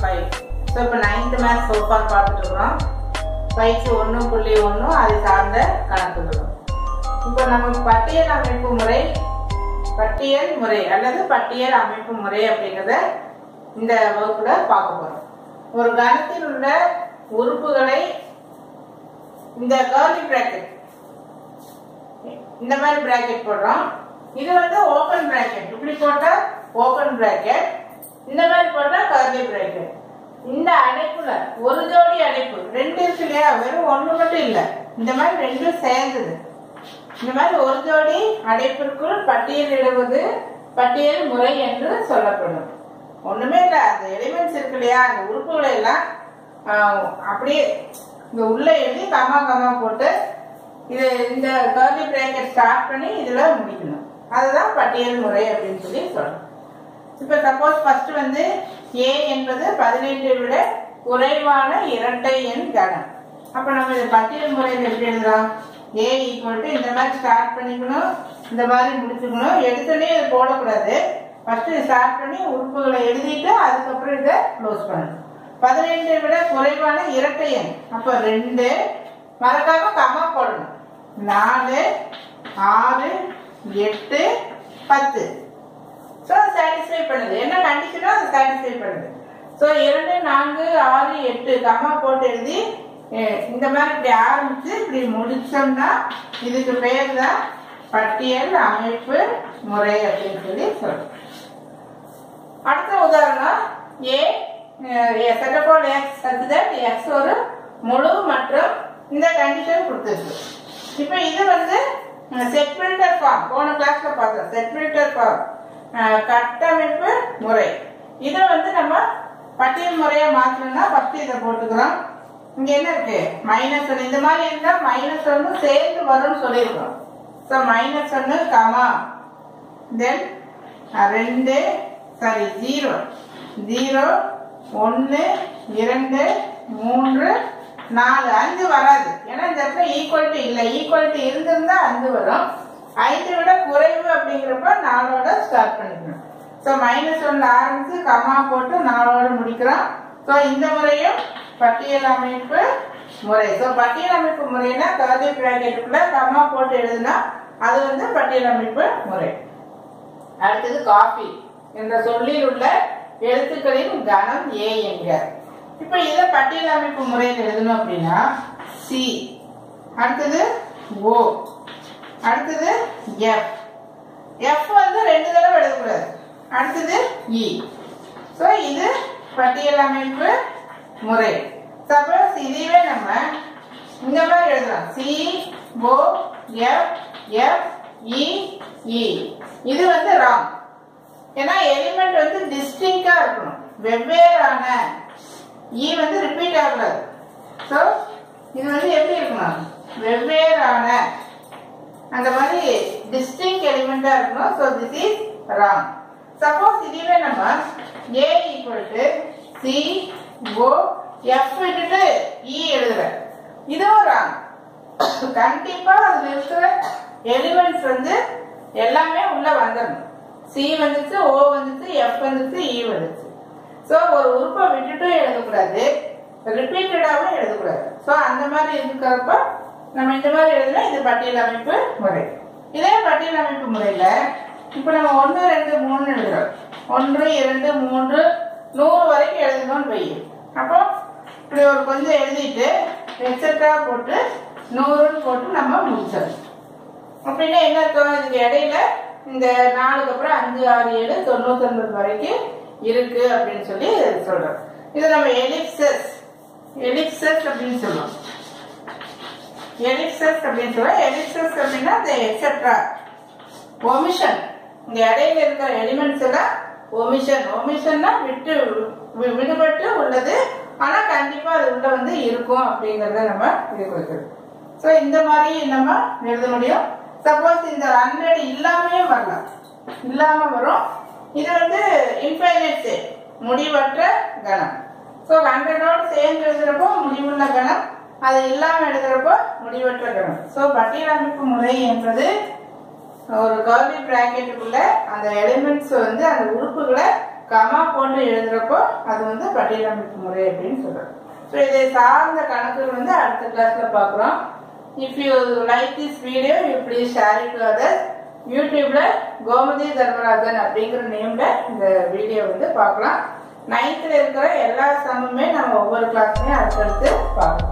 five so இப்போ ninth maths so far பார்த்துட்டு இருக்கிறோம் பயிற்சி ஒன்று புள்ளி ஒன்று அதை சார்ந்த கணக்குகளும் இப்போ நமக்கு பட்டியல் அமைப்பு முறை பட்டியல் முறை அல்லது பட்டியல் அமைப்பு முறை அப்படிங்கிறத இந்த வகுப்புல பார்க்க போறோம் ஒரு கணத்தில் உள்ள உறுப்புகளை இந்த கர்லி பிராக்கெட் இந்த மாதிரி பிராக்கெட் போடுறோம் இது வந்து ஓபன் பிராக்கெட் இப்படி போட்டா ஓபன் பிராக்கெட் இந்த மாதிரி போட்டா கர்லி பிராக்கெட் இந்த அடைப்புல ஒரு ஜோடி அடைப்பு ரெண்டு இருக்கு இல்லையா வெறும் ஒண்ணு மட்டும் இல்ல இந்த மாதிரி ரெண்டும் சேர்ந்தது இந்த மாதிரி ஒரு ஜோடி அடைப்பிற்குள் பட்டியலிடுவது பட்டியல் முறை என்று சொல்லப்படும் ஒண்ணுமே இல்ல அந்த எலிமெண்ட்ஸ் இருக்கு இல்லையா அந்த உறுப்புகளை எல்லாம் ஆஹ், அப்படியே இங்க உள்ள எழுதி கமா கமா போட்டு இது இந்த கர்லி பிரேக்கெட் ஸ்டார்ட் பண்ணி இதுல முடிக்கணும் அதுதான் பட்டியல் முறை அப்படின்னு சொல்லி சொல்லணும் இப்ப சப்போஸ் ஃபர்ஸ்ட் வந்து ஏ என்பது பதினெட்டை விட குறைவான இரட்டை எண் கணம் அப்ப நம்ம இந்த பட்டியல் முறையில் எப்படி எழுதலாம் ஏ ஈக்குவல் டு இந்த மாதிரி ஸ்டார்ட் பண்ணிக்கணும் இந்த மாதிரி முடிச்சுக்கணும் எடுத்தோடனே இது போடக்கூடாது ஃபர்ஸ்ட் ஸ்டார்ட் பண்ணி உறுப்புகளை எழுதிட்டு அதுக்கப்புறம் இதை க்ளோஸ் பண்ணணும் பதினெட்டை விட குறைவான இரட்டை எண் அப்ப ரெண்டு மறக்காம கம்மா போடணும் நாலு ஆறு எட்டு பத்து ஸோ சாட்டிஸ்ஃபை பண்ணுது என்ன கண்டிஷனோ அது சாட்டிஸ்ஃபை பண்ணுது ஸோ இரண்டு நான்கு ஆறு எட்டு கம்மா போட்டு எழுதி அஹ், இந்த மாதிரி இப்படி ஆரம்பிச்சு இப்படி முடிச்சோம்னா இதுக்கு பேர் தான் பட்டியல் அமைப்பு முறை அப்படின்னு சொல்லி சொல்றோம் அடுத்த உதாரணம் A set of all x such that x ஒரு முழு மற்றும் இந்த கண்டிஷன் கொடுத்துருக்கு இப்போ இது வந்து செட் ஃபில்டர் ஃபார்ம் போன கிளாஸ்ல பார்த்தோம் செட் ஃபில்டர் ஃபார்ம் கட்டமைப்பு முறை இதை வந்து நம்ம பட்டியல் முறையா மாற்றணும்னா ஃபர்ஸ்ட் இதை போட்டுக்கிறோம் இங்க என்ன இருக்கு மைனஸ் ஒன்று இந்த மாதிரி இருந்தா மைனஸ் ஒன்று சேர்ந்து வரும்னு சொல்லியிருக்கோம் ஸோ மைனஸ் ஒன்று கமா தென் ரெண்டு சாரி ஜீரோ ஜீரோ ஒன்று இரண்டு மூன்று நாலு அஞ்சு வராது ஏன்னா இந்த இடத்துல ஈக்குவல்ட்டி இல்லை ஈக்குவல்ட்டி இருந்திருந்தா அஞ்சு வரும் ஐந்து விட குறைவு அப்படிங்கிறப்ப நாலோட ஸ்டார்ட் பண்ணிக்கணும் ஸோ மைனஸ் ஒன்று ஆரம்பிச்சு கமா போட்டு நாலோட முடிக்கிறோம் ஸோ இந்த முறையும் பட்டியல் அமைப்பு முறை ஸோ பட்டியல் அமைப்பு முறைனா கர்லி பிராக்கெட்டுக்குள்ள கமா போட்டு எழுதுனா அது வந்து பட்டியல் அமைப்பு முறை அடுத்தது காஃபி என்ற சொல்லில் உள்ள எழுத்துக்களின் கணம் ஏ என்க இப்ப இதை பட்டியல் அமைப்பு முறையில் எழுதணும் அப்படின்னா சி அடுத்தது ஓ அடுத்தது எஃப் எஃப் வந்து ரெண்டு தடவை எழுதக்கூடாது அடுத்தது இ ஸோ இது பட்டியல் அமைப்பு முறை சப்போஸ் இதுவே நம்ம இந்த மாதிரி எழுதலாம் C O F F E E இது வந்து ராங் ஏன்னா எலிமெண்ட் வந்து டிஸ்டிங்கா இருக்கணும் வெவ்வேறான இ வந்து ரிப்பீட் ஆகக்கூடாது ஸோ இது வந்து எப்படி இருக்கணும் வெவ்வேறான அந்த மாதிரி டிஸ்டிங் எலிமெண்டா இருக்கணும் so this is wrong suppose இதுவே நம்ம A equal to C O F விட்டுட்டு இ எழுதுற இதுவும் ராங் கண்டிப்பா அதுல இருக்கிற எலிமெண்ட்ஸ் வந்து எல்லாமே உள்ள வந்துடணும் சி வந்துச்சு ஓ வந்துச்சு எஃப் வந்துச்சு இ வந்துச்சு ஸோ ஒரு உறுப்பை விட்டுட்டும் எழுதக்கூடாது ரிப்பீட்டடாகவும் எழுதக்கூடாது ஸோ அந்த மாதிரி இருக்கிறப்ப நம்ம இந்த மாதிரி எழுதுனா இது பட்டியல் அமைப்பு முறை இதே பட்டியல் அமைப்பு முறையில இப்போ நம்ம ஒன்று ரெண்டு மூணு எழுதுறோம் ஒன்று இரண்டு மூன்று நூறு வரைக்கும் எழுதணும்னு வை அப்போ இப்படி ஒரு கொஞ்சம் எழுதிட்டு எக்ஸட்ரா போட்டு நூறுன்னு போட்டு நம்ம முடிச்சிடணும் அப்படின்னா என்ன அர்த்தம் இதுக்கு இடையில இந்த நாலுக்கு அப்புறம் அஞ்சு ஆறு ஏழு தொண்ணூத்தி ஒன்பது வரைக்கும் இருக்கு அப்படின்னு சொல்லி சொல்றோம் இது நம்ம எலிப்சஸ் எலிப்சஸ் அப்படின்னு சொல்லுவோம் எலிப்சஸ் அப்படின்னு சொல்லுவோம் எலிப்சஸ் அப்படின்னா இந்த எக்ஸெட்ரா ஒமிஷன் இந்த இடையில இருக்கிற எலிமெண்ட்ஸ் எல்லாம் ஒமிஷன் ஒமிஷன்னா விட்டு வி- விடுபட்டு உள்ளது ஆனா கண்டிப்பா அது உள்ள வந்து இருக்கும் அப்படிங்கறத நம்ம இது கொடுக்குறது ஸோ இந்த மாதிரி நம்ம எழுத முடியும் சப்போஸ் இந்த ஹண்ட்ரட் இல்லாமயே வரலாம் இல்லாம வரும் இது வந்து இன்ஃபைனைட் செட் முடிவற்ற கணம் ஸோ ஹண்ட்ரடோடு சேர்ந்து எழுதுறப்போ முடிவுள்ள கணம் அது இல்லாம எழுதுறப்போ முடிவற்ற கணம் ஸோ பட்டியல் அமைப்பு முறை என்பது ஒரு கர்லி பிராக்கெட்டுக்குள்ள அந்த எலிமெண்ட்ஸ் வந்து அந்த உறுப்புகளை கமா போட்டு எழுதுறப்போ அது வந்து பட்டியலமைப்பு முறை அப்படின்னு சொல்றோம் ஸோ இதை சார்ந்த கணக்குகள் வந்து அடுத்த கிளாஸ்ல பார்க்குறோம் if you like this video you please share it to others யூடியூப்ல கோமதி தர்மராஜன் அப்படிங்கிற நேம்ல இந்த வீடியோ வந்து பார்க்கலாம் நைன்த்தில் இருக்கிற எல்லா சம்முமே நம்ம ஒவ்வொரு கிளாஸ்லையும் அடுத்தடுத்து பார்க்கலாம்